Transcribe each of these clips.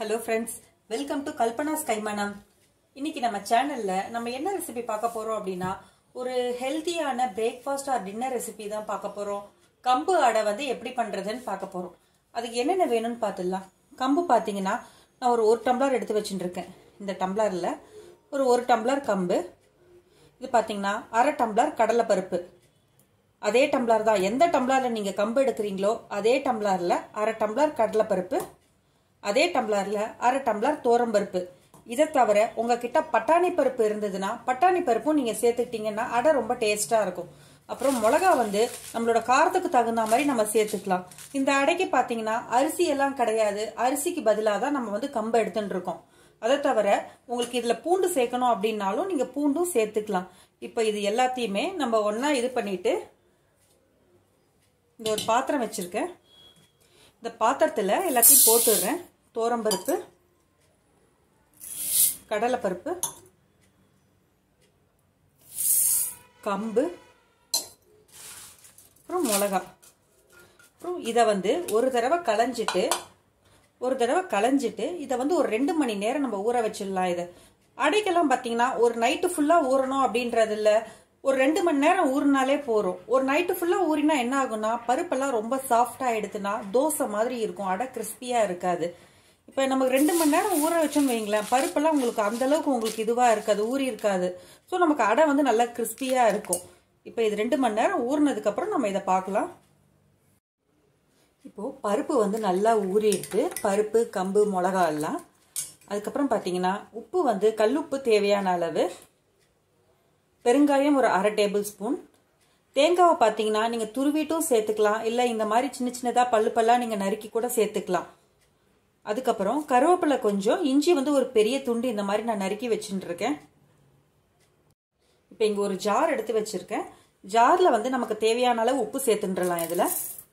hello friends welcome to Kalpana's கைமணம் இன்னைக்கு நம்ம சேனல்ல நம்ம என்ன ரெசிபி பார்க்க போறோம் அப்படின்னா ஒரு ஹெல்த்தியான பிரேக்ஃபாஸ்ட் ஆர் டின்னர் ரெசிபி தான் பார்க்க போறோம் கம்பு அடை வந்து எப்படி பண்றதுன்னு பார்க்க போறோம் அதுக்கு என்னென்ன வேணும்னு பார்த்துடலாம் கம்பு பார்த்தீங்கன்னா நான் ஒரு ஒரு டம்ளர் எடுத்து வச்சுட்டு இருக்கேன் இந்த டம்ளர்ல ஒரு ஒரு டம்ளர் கம்பு இது பார்த்தீங்கன்னா அரை டம்ளர் கடலைப்பருப்பு அதே டம்ளர் தான் எந்த டம்ளரில் நீங்கள் கம்பு எடுக்கிறீங்களோ அதே டம்ளரில் அரை டம்ளர் கடலைப்பருப்பு அதே டம்ளரில் அரை டம்ளர் தோரம்பருப்பு இதை தவிர உங்ககிட்ட பட்டாணி பருப்பு இருந்ததுன்னா பட்டாணி பருப்பும் நீங்கள் சேர்த்துக்கிட்டீங்கன்னா அடை ரொம்ப டேஸ்ட்டாக இருக்கும் அப்புறம் மிளகா வந்து நம்மளோட காரத்துக்கு தகுந்த மாதிரி நம்ம சேர்த்துக்கலாம் இந்த அடைக்கு பார்த்தீங்கன்னா அரிசி எல்லாம் கிடையாது அரிசிக்கு பதிலாக தான் நம்ம வந்து கம்பு எடுத்துட்டு இருக்கோம் அதை தவிர உங்களுக்கு இதில் பூண்டு சேர்க்கணும் அப்படின்னாலும் நீங்கள் பூண்டும் சேர்த்துக்கலாம் இப்போ இது எல்லாத்தையுமே நம்ம ஒன்றா இது பண்ணிட்டு இந்த ஒரு பாத்திரம் வச்சுருக்கேன் இந்த பாத்திரத்தில் எல்லாத்தையும் போட்டுடுறேன் தோரம்பருப்பு கடலைப்பருப்பு கம்பு அப்புறம் மிளகா அப்புறம் இதை வந்து ஒரு தடவை களைஞ்சிட்டு ஒரு தடவை களைஞ்சிட்டு இதை வந்து ஒரு ரெண்டு மணி நேரம் நம்ம ஊற வச்சிடலாம் இதை அடைக்கெல்லாம் பார்த்தீங்கன்னா ஒரு நைட்டு ஃபுல்லாக ஊறணும் அப்படின்றது இல்லை ஒரு ரெண்டு மணி நேரம் ஊறினாலே போகிறோம் ஒரு நைட்டு ஃபுல்லாக ஊறினா என்ன ஆகும்னா பருப்பெல்லாம் ரொம்ப சாஃப்டாக எடுத்துனா தோசை மாதிரி இருக்கும் அடை கிறிஸ்பியாக இருக்காது இப்போ நமக்கு ரெண்டு மணி நேரம் ஊற வச்சோன்னு வைங்களேன் பருப்பெல்லாம் உங்களுக்கு அந்த அளவுக்கு உங்களுக்கு இதுவாக இருக்காது ஊறி இருக்காது ஸோ நமக்கு அடை வந்து நல்லா கிறிஸ்பியாக இருக்கும் இப்போ இது ரெண்டு மணி நேரம் ஊறினதுக்கப்புறம் நம்ம இதை பார்க்கலாம் இப்போது பருப்பு வந்து நல்லா ஊறிடுது பருப்பு கம்பு மிளகா எல்லாம் அதுக்கப்புறம் பார்த்தீங்கன்னா உப்பு வந்து கல்லுப்பு தேவையான அளவு பெருங்காயம் ஒரு அரை டேபிள் ஸ்பூன் தேங்காவை பார்த்தீங்கன்னா நீங்கள் துருவிட்டும் சேர்த்துக்கலாம் இல்லை இந்த மாதிரி சின்ன சின்னதாக பல்லு பல்லாக நீங்கள் நறுக்கி கூட சேர்த்துக்கலாம் அதுக்கப்புறம் கருவேப்பிலை கொஞ்சம் இஞ்சி வந்து ஒரு பெரிய துண்டு இந்த மாதிரி நான் நறுக்கி வச்சுட்டு இருக்கேன் இப்போ இங்கே ஒரு ஜார் எடுத்து வச்சுருக்கேன் ஜாரில் வந்து நமக்கு தேவையான அளவு உப்பு சேர்த்துன்றலாம் இதில்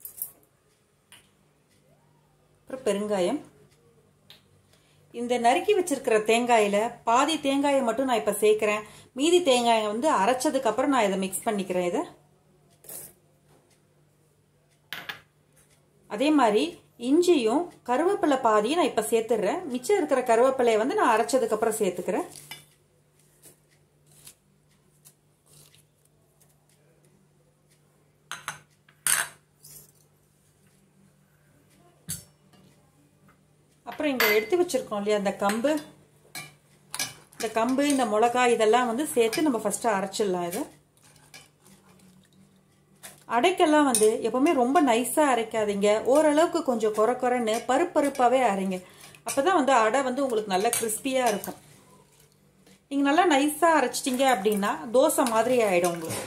அப்புறம் பெருங்காயம் இந்த நறுக்கி வச்சிருக்கிற தேங்காயில் பாதி தேங்காயை மட்டும் நான் இப்போ சேர்க்குறேன் மீதி தேங்காயை வந்து அரைச்சதுக்கு அப்புறம் நான் இதை மிக்ஸ் பண்ணிக்கிறேன் இதை அதே மாதிரி இஞ்சியும் கருவேப்பிலை பாதியும் நான் இப்போ சேர்த்துடுறேன் மிச்சம் இருக்கிற கருவேப்பிலையை வந்து நான் அரைச்சதுக்கு அப்புறம் சேர்த்துக்கிறேன் அப்புறம் இங்கே எடுத்து வச்சுருக்கோம் இல்லையா அந்த கம்பு இந்த கம்பு இந்த மிளகா இதெல்லாம் வந்து சேர்த்து நம்ம ஃபஸ்ட்டு அரைச்சிடலாம் இதை அடைக்கெல்லாம் வந்து எப்பவுமே ரொம்ப நைஸாக அரைக்காதீங்க ஓரளவுக்கு கொஞ்சம் குறை குறைன்னு பருப்பருப்பாகவே அரைங்க அப்போ தான் வந்து அடை வந்து உங்களுக்கு நல்லா கிறிஸ்பியாக இருக்கும் நீங்கள் நல்லா நைஸாக அரைச்சிட்டிங்க அப்படின்னா தோசை மாதிரி ஆகிடும் உங்களுக்கு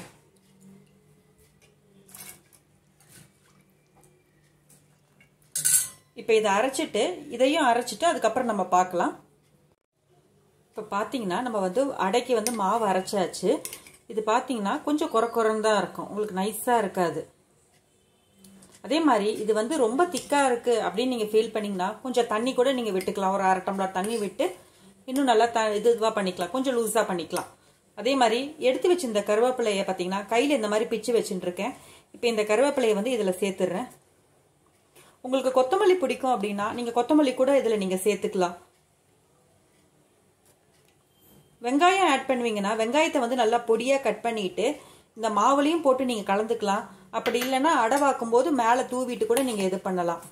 இப்போ இதை அரைச்சிட்டு இதையும் அரைச்சிட்டு அதுக்கப்புறம் நம்ம பார்க்கலாம் இப்போ பார்த்தீங்கன்னா நம்ம வந்து அடைக்கு வந்து மாவு அரைச்சாச்சு இது பார்த்தீங்கன்னா கொஞ்சம் குறை குறைன்னு தான் இருக்கும் உங்களுக்கு நைஸாக இருக்காது அதே மாதிரி இது வந்து ரொம்ப திக்காக இருக்குது அப்படின்னு நீங்கள் ஃபீல் பண்ணிங்கன்னா கொஞ்சம் தண்ணி கூட நீங்கள் விட்டுக்கலாம் ஒரு அரை டம்ளர் தண்ணி விட்டு இன்னும் நல்லா த இது இதுவாக பண்ணிக்கலாம் கொஞ்சம் லூஸாக பண்ணிக்கலாம் அதே மாதிரி எடுத்து வச்சிருந்த கருவேப்பிலையை பார்த்தீங்கன்னா கையில் இந்த மாதிரி பிச்சு வச்சுட்டுருக்கேன் இப்போ இந்த கருவேப்பிலையை வந்து இதில் சேர்த்துடுறேன் உங்களுக்கு கொத்தமல்லி பிடிக்கும் அப்படின்னா நீங்கள் கொத்தமல்லி கூட இதில் நீங்கள் சேர்த்துக்கலாம் வெங்காயம் ஆட் பண்ணுவீங்கன்னா வெங்காயத்தை வந்து நல்லா பொடியாக கட் பண்ணிட்டு இந்த மாவுலையும் போட்டு நீங்கள் கலந்துக்கலாம் அப்படி இல்லைன்னா அடவாக்கும் போது மேலே தூவிட்டு கூட நீங்கள் இது பண்ணலாம்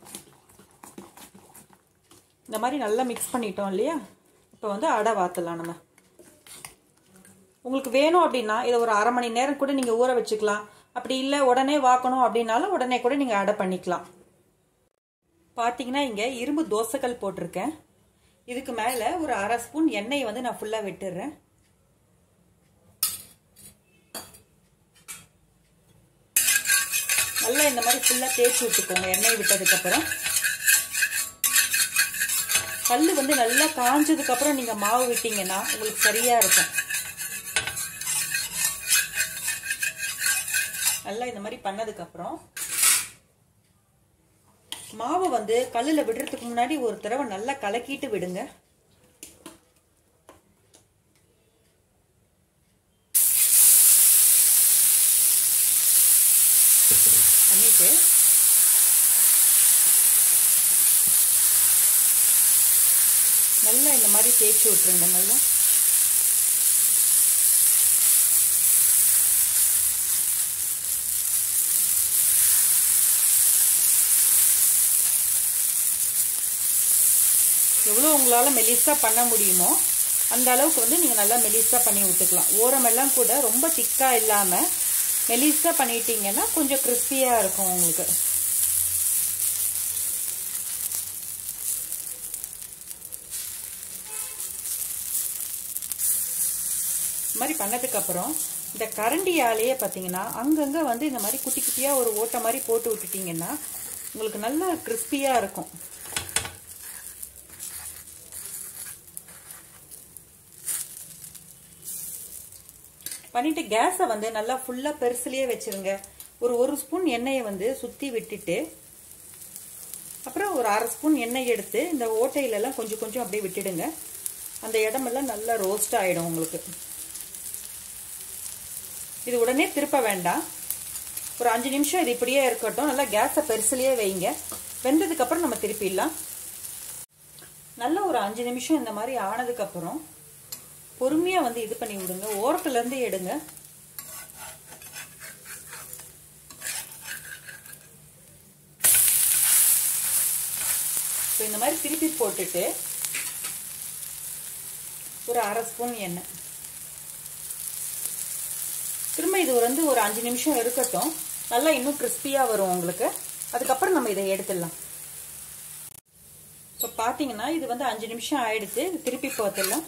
இந்த மாதிரி நல்லா மிக்ஸ் பண்ணிட்டோம் இல்லையா இப்போ வந்து அடை வாத்தலாம் நம்ம உங்களுக்கு வேணும் அப்படின்னா இதை ஒரு அரை மணி நேரம் கூட நீங்கள் ஊற வச்சுக்கலாம் அப்படி இல்லை உடனே வாக்கணும் அப்படின்னாலும் உடனே கூட நீங்கள் அடை பண்ணிக்கலாம் பார்த்தீங்கன்னா இங்கே இரும்பு தோசைக்கல் போட்டிருக்கேன் இதுக்கு மேலே ஒரு அரை ஸ்பூன் எண்ணெயை வந்து நான் ஃபுல்லாக விட்டுடுறேன் நல்லா இந்த மாதிரி ஃபுல்லாக தேய்ச்சி விட்டுக்கோங்க எண்ணெய் விட்டதுக்கப்புறம் கல் வந்து நல்லா காஞ்சதுக்கப்புறம் நீங்கள் மாவு விட்டீங்கன்னா உங்களுக்கு சரியாக இருக்கும் நல்லா இந்த மாதிரி பண்ணதுக்கப்புறம் மாவை வந்து கல்லில் விடுறதுக்கு முன்னாடி ஒரு தடவை நல்லா கலக்கிட்டு விடுங்க பண்ணிட்டு நல்லா இந்த மாதிரி தேய்ச்சி விட்டுருங்க நல்லா எவ்வளோ உங்களால் மெலிஸாக பண்ண முடியுமோ அந்த அளவுக்கு வந்து நீங்கள் நல்லா மெலிஸாக பண்ணி விட்டுக்கலாம் ஓரமெல்லாம் கூட ரொம்ப திக்காக இல்லாமல் மெலிஸாக பண்ணிட்டீங்கன்னா கொஞ்சம் கிறிஸ்பியாக இருக்கும் உங்களுக்கு இந்த மாதிரி பண்ணதுக்கப்புறம் இந்த கரண்டியாலேயே பார்த்தீங்கன்னா அங்கங்கே வந்து இந்த மாதிரி குட்டி குட்டியாக ஒரு ஓட்டை மாதிரி போட்டு விட்டுட்டிங்கன்னா உங்களுக்கு நல்லா கிறிஸ்பியாக இருக்கும் பண்ணிட்டு கேஸை வந்து நல்லா ஃபுல்லாக பெருசுலேயே வச்சிருங்க ஒரு ஒரு ஸ்பூன் எண்ணெயை வந்து சுற்றி விட்டுட்டு அப்புறம் ஒரு அரை ஸ்பூன் எண்ணெய் எடுத்து இந்த ஓட்டையிலெல்லாம் கொஞ்சம் கொஞ்சம் அப்படியே விட்டுடுங்க அந்த இடமெல்லாம் நல்லா ரோஸ்ட் ஆகிடும் உங்களுக்கு இது உடனே திருப்ப வேண்டாம் ஒரு அஞ்சு நிமிஷம் இது இப்படியே இருக்கட்டும் நல்லா கேஸை பெருசுலேயே வைங்க வெந்ததுக்கப்புறம் நம்ம திருப்பிடலாம் நல்லா ஒரு அஞ்சு நிமிஷம் இந்த மாதிரி ஆனதுக்கப்புறம் பொறுமையாக வந்து இது பண்ணி விடுங்க ஓரத்துலேருந்து எடுங்க இப்போ இந்த மாதிரி திருப்பி போட்டுட்டு ஒரு அரை ஸ்பூன் எண்ணெய் திரும்ப இது வந்து ஒரு அஞ்சு நிமிஷம் இருக்கட்டும் நல்லா இன்னும் கிறிஸ்பியாக வரும் உங்களுக்கு அதுக்கப்புறம் நம்ம இதை எடுத்துடலாம் இப்போ பார்த்தீங்கன்னா இது வந்து அஞ்சு நிமிஷம் ஆயிடுச்சு திருப்பி பார்த்துடலாம்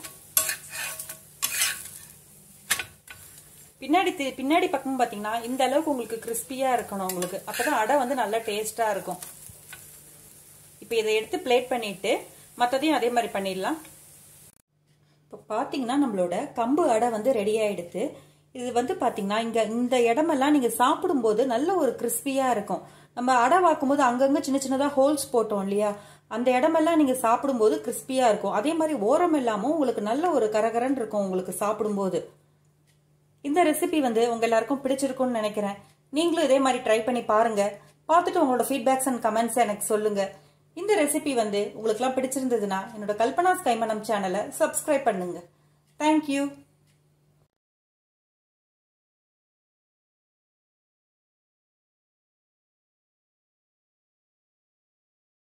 பின்னாடி பின்னாடி பக்கம் பார்த்தீங்கன்னா இந்த அளவுக்கு உங்களுக்கு கிறிஸ்பியாக இருக்கணும் உங்களுக்கு அப்போதான் அடை வந்து நல்லா டேஸ்ட்டாக இருக்கும் இப்போ இதை எடுத்து பிளேட் பண்ணிட்டு மற்றதையும் அதே மாதிரி பண்ணிடலாம் இப்போ பார்த்தீங்கன்னா நம்மளோட கம்பு அடை வந்து ரெடி ஆயிடுது இது வந்து பார்த்தீங்கன்னா இங்கே இந்த இடமெல்லாம் நீங்கள் சாப்பிடும்போது நல்ல ஒரு கிறிஸ்பியாக இருக்கும் நம்ம அடை வாக்கும்போது அங்கங்கே சின்ன சின்னதாக ஹோல்ஸ் போட்டோம் இல்லையா அந்த இடமெல்லாம் நீங்கள் சாப்பிடும்போது கிறிஸ்பியாக இருக்கும் அதே மாதிரி ஓரம் இல்லாமல் உங்களுக்கு நல்ல ஒரு கரகரன் இருக்கும் உங்களுக்கு சாப்பிடும்போது இந்த ரெசிபி வந்து உங்க எல்லாருக்கும் பிடிச்சிருக்கும்னு நினைக்கிறேன் நீங்களும் இதே மாதிரி ட்ரை பண்ணி பாருங்க பார்த்துட்டு உங்களோட ஃபீட்பேக்ஸ் அண்ட் கமெண்ட்ஸ் எனக்கு சொல்லுங்க இந்த ரெசிபி வந்து உங்களுக்குலாம் பிடிச்சிருந்ததுன்னா என்னோட கல்பனாஸ் கைமணம் சேனலை சப்ஸ்கிரைப் பண்ணுங்க தேங்க்யூ